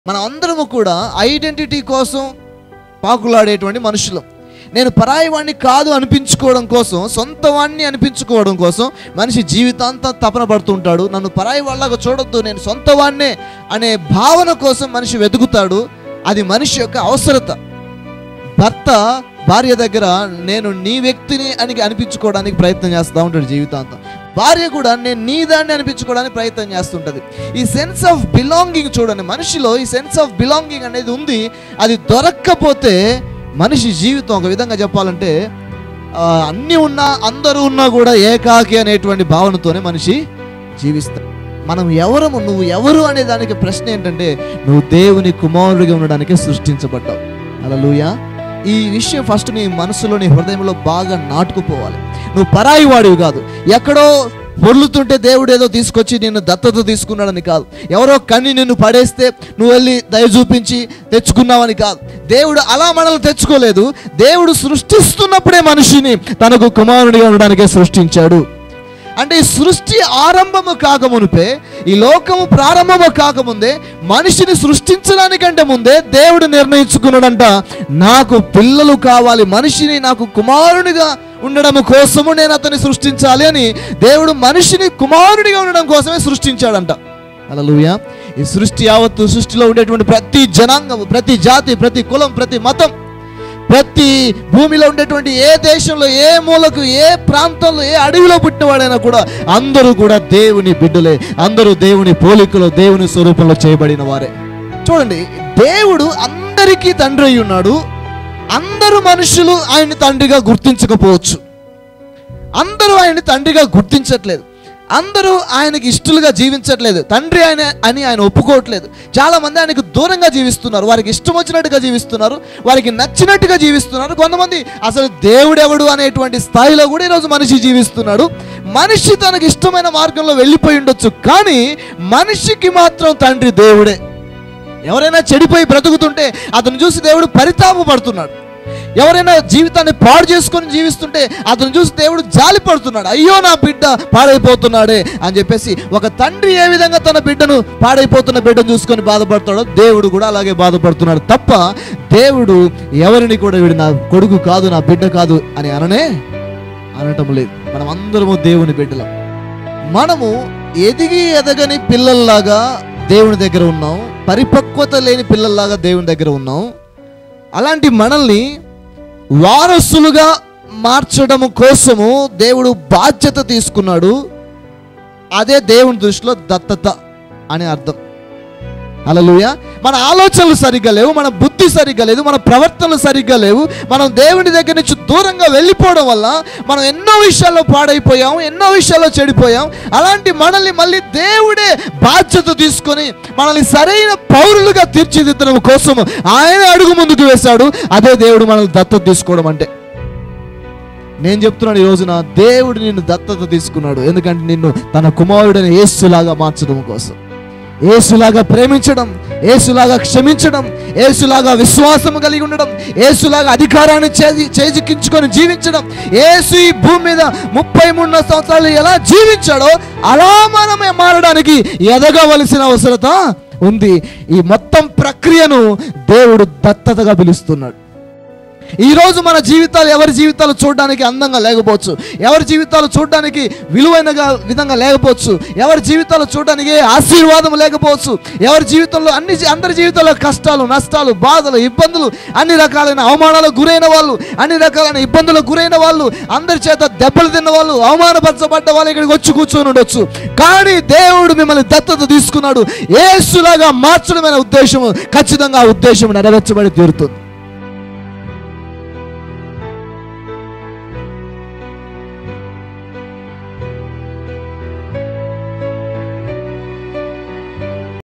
మనం అందరము కూడా ఐడెంటిటీ కోసం పాకులాడేటువంటి మనుషులం నేను పరాయి వాడిని కాదు అనిపించుకోవడం కోసం సొంత వాడిని అనిపించుకోవడం కోసం మనిషి జీవితాంతం తపన పడుతుంటాడు నన్ను పరాయి వాళ్ళగా చూడొద్దు నేను సొంత వాడినే అనే భావన కోసం మనిషి వెతుకుతాడు అది మనిషి యొక్క అవసరత భర్త భార్య దగ్గర నేను నీ వ్యక్తిని అని అనిపించుకోవడానికి ప్రయత్నం చేస్తూ ఉంటాడు జీవితాంతం భార్య కూడా నేను నీ దాన్ని అనిపించుకోవడానికి ప్రయత్నం చేస్తుంటుంది ఈ సెన్స్ ఆఫ్ బిలాంగింగ్ చూడండి మనిషిలో ఈ సెన్స్ ఆఫ్ బిలాంగింగ్ అనేది ఉంది అది దొరక్కపోతే మనిషి జీవితం ఒక విధంగా చెప్పాలంటే ఆ, అన్నీ ఉన్నా అందరూ ఉన్నా కూడా ఏకాకి అనేటువంటి భావనతోనే మనిషి జీవిస్తాడు మనం ఎవరము నువ్వు ఎవరు అనే దానికి ప్రశ్న ఏంటంటే నువ్వు దేవుని కుమారుడిగా ఉండడానికి సృష్టించబడ్డావు అలలుయా ఈ విషయం ఫస్ట్ నీ మనసులో నీ హృదయంలో బాగా నాటుకుపోవాలి నువ్వు పరాయి వాడివి కాదు ఎక్కడో పొర్లుతుంటే దేవుడు ఏదో తీసుకొచ్చి నిన్ను దత్తత తీసుకున్నాడని కాదు ఎవరో కన్ని నిన్ను పడేస్తే నువ్వు వెళ్ళి దయ చూపించి తెచ్చుకున్నావని కాదు దేవుడు అలా మనల్ని తెచ్చుకోలేదు దేవుడు సృష్టిస్తున్నప్పుడే మనిషిని తనకు కుమారుడిగా ఉండడానికే సృష్టించాడు అంటే ఈ సృష్టి ఆరంభము కాకమునిపే ఈ లోకము ప్రారంభము కాకముందే మనిషిని సృష్టించడానికంటే ముందే దేవుడు నిర్ణయించుకున్నాడంట నాకు పిల్లలు కావాలి మనిషిని నాకు కుమారునిగా ఉండడం కోసము నేను అతన్ని సృష్టించాలి అని దేవుడు మనిషిని కుమారుడిగా ఉండడం కోసమే సృష్టించాడంట అలలుయ ఈ సృష్టి యావత్తు సృష్టిలో ఉండేటువంటి ప్రతి జనాంగము ప్రతి జాతి ప్రతి కులం ప్రతి మతం ప్రతి భూమిలో ఉండేటువంటి ఏ దేశంలో ఏ మూలకు ఏ ప్రాంతంలో ఏ అడవిలో పుట్టినవాడైనా కూడా అందరూ కూడా దేవుని బిడ్డలే అందరూ దేవుని పోలికలో దేవుని స్వరూపంలో చేయబడిన వారే చూడండి దేవుడు అందరికీ తండ్రి అయి ఉన్నాడు అందరు మనుషులు ఆయన్ని తండ్రిగా గుర్తించకపోవచ్చు అందరూ ఆయన్ని తండ్రిగా గుర్తించట్లేదు అందరూ ఆయనకి ఇష్టలుగా జీవించట్లేదు తండ్రి ఆయన అని ఆయన ఒప్పుకోవట్లేదు చాలా మంది ఆయనకు దూరంగా జీవిస్తున్నారు వారికి ఇష్టం వచ్చినట్టుగా జీవిస్తున్నారు వారికి నచ్చినట్టుగా జీవిస్తున్నారు కొంతమంది అసలు దేవుడెవడు అనేటువంటి స్థాయిలో కూడా ఈరోజు మనిషి జీవిస్తున్నాడు మనిషి తనకి ఇష్టమైన మార్గంలో వెళ్ళిపోయి ఉండొచ్చు కానీ మనిషికి మాత్రం తండ్రి దేవుడే ఎవరైనా చెడిపోయి బ్రతుకుతుంటే అతను చూసి దేవుడు పరితాపపడుతున్నాడు ఎవరైనా జీవితాన్ని పాడు చేసుకొని జీవిస్తుంటే అతను చూసి దేవుడు జాలి పడుతున్నాడు అయ్యో నా బిడ్డ పాడైపోతున్నాడే అని చెప్పేసి ఒక తండ్రి ఏ విధంగా తన బిడ్డను పాడైపోతున్న బిడ్డను చూసుకొని బాధపడతాడో దేవుడు కూడా అలాగే బాధపడుతున్నాడు తప్ప దేవుడు ఎవరిని కూడా వీడు నా కొడుకు కాదు నా బిడ్డ కాదు అని అననే అనటం లేదు మనం అందరము దేవుని బిడ్డలం మనము ఎదిగి ఎదగని పిల్లల్లాగా దేవుని దగ్గర ఉన్నాం పరిపక్వత లేని పిల్లల్లాగా దేవుని దగ్గర ఉన్నాం అలాంటి మనల్ని వారసులుగా మార్చడం కోసము దేవుడు బాధ్యత తీసుకున్నాడు అదే దేవుని దృష్టిలో దత్తత అని అర్థం అలలుయ మన ఆలోచనలు సరిగ్గా లేవు మన బుద్ధి సరిగ్గా లేదు మన ప్రవర్తనలు సరిగ్గా లేవు మనం దేవుని దగ్గర నుంచి దూరంగా వెళ్ళిపోవడం వల్ల మనం ఎన్నో విషయాల్లో పాడైపోయాం ఎన్నో విషయాల్లో చెడిపోయాం అలాంటి మనల్ని మళ్ళీ దేవుడే బాధ్యత తీసుకొని మనల్ని సరైన పౌరులుగా తీర్చిదిద్దడం కోసము ఆయన అడుగు ముందుకు వేశాడు అదే దేవుడు మనల్ని దత్తత తీసుకోవడం అంటే నేను చెప్తున్నాను ఈ రోజున దేవుడు నిన్ను దత్తత తీసుకున్నాడు ఎందుకంటే నిన్ను తన కుమారుడైన యేసులాగా మార్చడం కోసం ఏసులాగా ప్రేమించడం ఏసులాగా క్షమించడం ఏసులాగా విశ్వాసం కలిగి ఉండడం ఏసులాగా అధికారాన్ని చేజి చేజిక్కించుకొని జీవించడం ఏసు ఈ భూమి మీద ముప్పై మూడున్నర సంవత్సరాలు ఎలా జీవించాడో అలా మనమే మారడానికి ఎదగవలసిన అవసరత ఉంది ఈ మొత్తం ప్రక్రియను దేవుడు దత్తతగా పిలుస్తున్నాడు ఈ రోజు మన జీవితాలు ఎవరి జీవితాలు చూడడానికి అందంగా లేకపోవచ్చు ఎవరి జీవితాలు చూడడానికి విలువైనగా విధంగా లేకపోవచ్చు ఎవరి జీవితాలు చూడడానికి ఏ ఆశీర్వాదం లేకపోవచ్చు ఎవరి జీవితంలో అన్ని అందరి జీవితాల్లో కష్టాలు నష్టాలు బాధలు ఇబ్బందులు అన్ని రకాలైన అవమానాలకు గురైన వాళ్ళు అన్ని రకాలైన ఇబ్బందులకు గురైన వాళ్ళు అందరి చేత దెబ్బలు తిన్న వాళ్ళు అవమానపరచబడ్డ వాళ్ళు ఇక్కడికి వచ్చి కూర్చొని ఉండొచ్చు కానీ దేవుడు మిమ్మల్ని దత్తత తీసుకున్నాడు ఏసులాగా మార్చడమైన ఉద్దేశము ఖచ్చితంగా ఆ ఉద్దేశం నెరవేర్చబడి తీరుతుంది